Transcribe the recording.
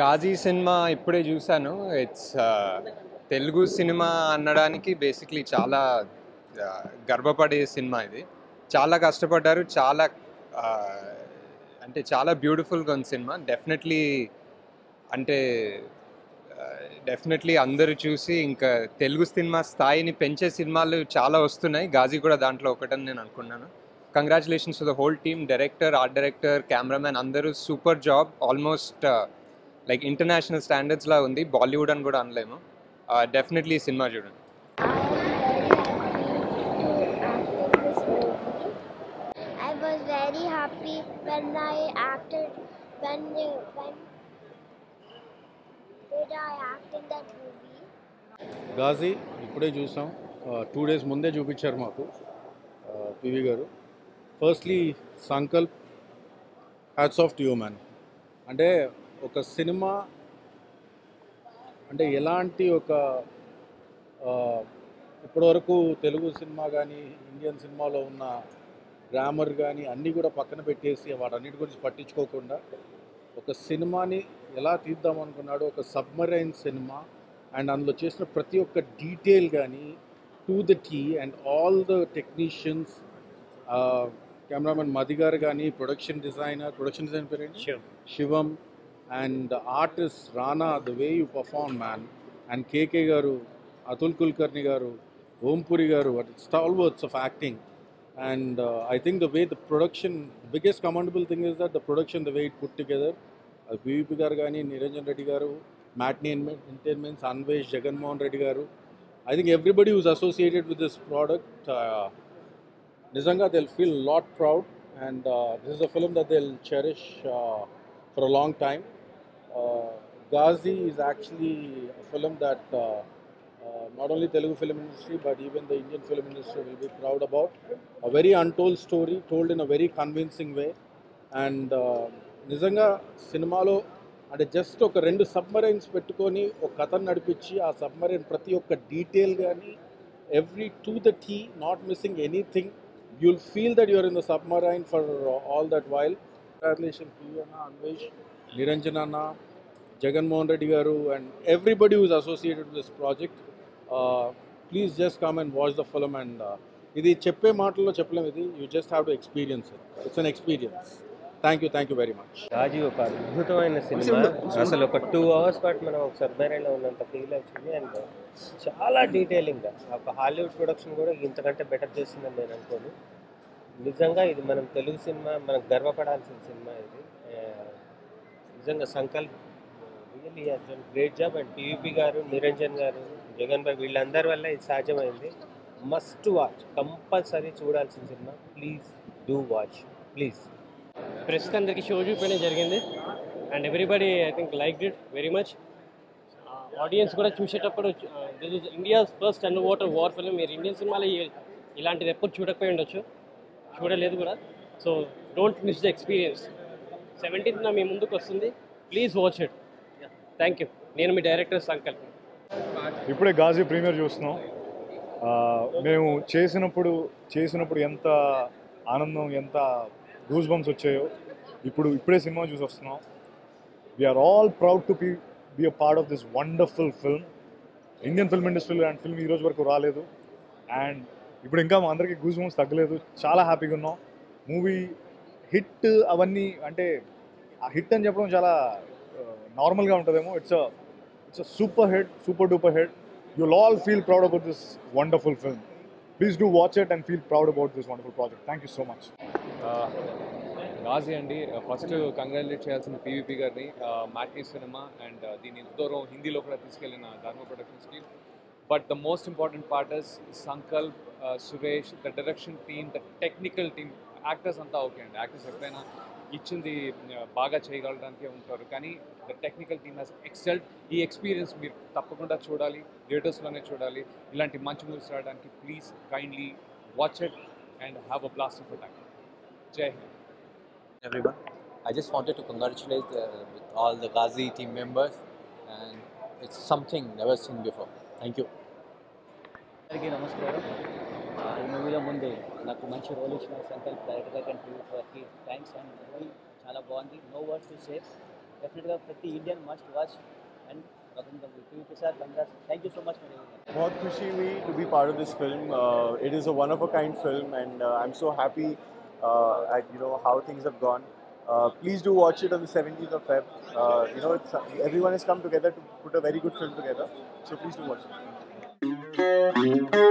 Ghazi cinema ఇప్పుడే చూశాను it's Telugu cinema అనడానికి బేసిక్లీ చాలా ఆ, గర్వపడే సినిమా ఇది చాలా కష్టపడ్డారు చాలా ఆ, అంటే చాలా బ్యూటిఫుల్గా ఉంది సినిమా డెఫినెట్లీ అంటే డెఫినెట్లీ అందరూ చూసి ఇంకా తెలుగు సినిమా స్థాయిని పెంచే సినిమాలు చాలా వస్తున్నాయి గాజీ కూడా దాంట్లో ఒకటని నేను అనుకున్నాను congratulations to the whole team director art director cameraman అందరూ super job almost like international స్టాండర్డ్స్లా ఉంది బాలీవుడ్ అని కూడా అనలేము డెఫినెట్లీ సినిమా చూడండి I was very happy when I acted when when did I act in that movie? Ghazi ఇప్పుడే చూసాం two days ముందే చూపించారు మాకు PV garu firstly Sankalp hats off you man అంటే ఒక సినిమా అంటే ఎలాంటి ఒక ఆ, ఇప్పటివరకు తెలుగు సినిమా కానీ ఇండియన్ సినిమాలో ఉన్న గ్రామర్ కానీ అన్నీ కూడా పక్కన పెట్టేసి వాటన్నిటి గురించి పట్టించుకోకుండా ఒక సినిమాని ఎలా తీద్దాం అనుకున్నాడు ఒక సబ్మరైన్ సినిమా అండ్ అందులో చేసిన ప్రతి ఒక్క డీటెయిల్ కానీ to the T and all the technicians cameraman Madhi గారు కానీ ప్రొడక్షన్ డిజైనర్ ప్రొడక్షన్ డిజైన్ పేరు Shivam and artist Rana the way you perform man and KK గారు అతుల్ కుల్కర్ని గారు ఓంపురి గారు stalwarts of acting and I think the way the production biggest commandable thing is that the production the way it put together BVP గారు కానీ నిరంజన్ రెడ్డి గారు matinee entertainments Anvesh Jaganmohan Reddy గారు I think everybody who's associated with this product నిజంగా will feel lot proud and this is a film that will cherish for a long time Ghazi is actually a film that uh, uh, not only Telugu film industry but even the Indian film industry will be proud about. A very untold story told in a very convincing way. And uh, నిజంగా సినిమాలో అంటే just ఒక రెండు submarines పెట్టుకొని ఒక కథను నడిపించి ఆ సబ్మరైన్ ప్రతి ఒక్క డీటెయిల్ కానీ every to the T not missing anything you'll feel that your in the submarine for all that while congratulation అన్న అన్వేష్ నిరంజన్ అన్న జగన్మోహన్ రెడ్డి గారు and everybody who's associated this project please just come and watch the film and ఇది చెప్పే మాటల్లో చెప్పలేము ఇది you just have to experience it it's an experience thank you thank you very much Ghazi ఒక అద్భుతమైన సినిమా అసలు ఒక టూ అవర్స్ పాటు మనం ఒక సబ్మెరైన్లో ఉన్నంత ఫీల్ వచ్చింది అండ్ చాలా డీటెయిలింగ్గా ఒక హాలీవుడ్ ప్రొడక్షన్ కూడా ఇంతకంటే బెటర్ చేస్తుందని నేను అనుకోను నిజంగా ఇది మనం తెలుగు సినిమా మనం గర్వపడాల్సిన సినిమా ఇది ఆ, నిజంగా Sankalp really great job and PVP గారు నిరంజన్ గారు జగన్ భాయ్ వీళ్ళందరి వల్ల ఇది సాధ్యమైంది మస్ట్ వాచ్ కంపల్సరీ చూడాల్సిన సినిమా ప్లీజ్ డూ వాచ్ ప్లీజ్ ప్రెస్కి అందరికి షో చూపించడం జరిగింది and everybody I think like it very much audience కూడా చూసేటప్పుడు this is India's first under water war film మీరు ఇండియన్ సినిమాలో ఈ- ఇలాంటిది ఎప్పుడు చూడకపోయి ఉండొచ్చు చూడలేదు కూడా so don't miss the experience seventeenth మీ ముందుకు వస్తుంది please watch it thank you నేను మీ డైరెక్టర్ సంకల్ప్ ఇప్పుడే గాజీ ప్రీమియర్ చూస్తున్నాం ఆ, మేము చేసినప్పుడు చేసినప్పుడు ఎంత ఆనందం ఎంత గూస్ బంప్స్ వచ్చాయో ఇప్పుడు ఇప్పుడే సినిమా చూసి వస్తున్నాం we're all proud to be be a part of this wonderful film Indian film ఇండస్ట్రీలో అండ్ ఫిల్మ్ ఈ రోజు వరకు రాలేదు అండ్ ఇప్పుడు ఇంకా మా అందరికీ గూస్ బంప్స్ తగ్గలేదు చాలా హ్యాపీగా ఉన్నాం మూవీ హిట్ అవన్నీ అంటే ఆ హిట్ అని చెప్పడం చాలా నార్మల్గా ఉంటుందేమో it's it's a super hit super duper hit you'll all feel proud about this wonderful film. Please do watch it and feel proud about this wonderful project. Thank you so much. Ghazi అండి first congratulate చేయాల్సిన పీవీపీ గారిని Matinee సినిమా and దీన్ని ఇంత దూరం హిందీలో కూడా తీసుకెళ్ళిన ధర్మ ప్రొడక్షన్స్కి but the most important part is Sankalp Suresh the direction team the technical team actors అంతా ఓకే అండి యాక్టర్స్ ఎప్పుడైనా ఇచ్చింది uh, బాగా చేయగలడానికి ఉంటారు కానీ the technical team has excelled ఈ ఎక్స్పీరియన్స్ మీరు తప్పకుండా చూడాలి థియేటర్స్లోనే చూడాలి ఇలాంటి మంచి మూవీస్ రావడానికి please kindly watch it and have a blast of time జై హింద్ everyone. I just wanted to congratulate uh, with all the Ghazi team members, and it's something never seen before. Thank you. అందరికీ నమస్కారం ఆ, ఈ మూవీలో ముందు నాకు మంచి రోల్ ఇచ్చిన సంకల్ప్ డైరెక్టర్ గారికి అండ్ టీవీ గారికి థ్యాంక్స్ అండ్ మూవీ చాలా బాగుంది నో వర్డ్స్ టు సే డెఫినెట్గా ప్రతి Indian must watch and PVP sir congrats thank you so much for बहुत खुशी हुई to be part of this film. Uh, it is a one of a kind film, and uh, I'm so happy uh, at you know how things have gone. Uh, please do watch it on the 17th of Feb. Uh, you know, it's, everyone has come together to put a very good film together. So please do watch it.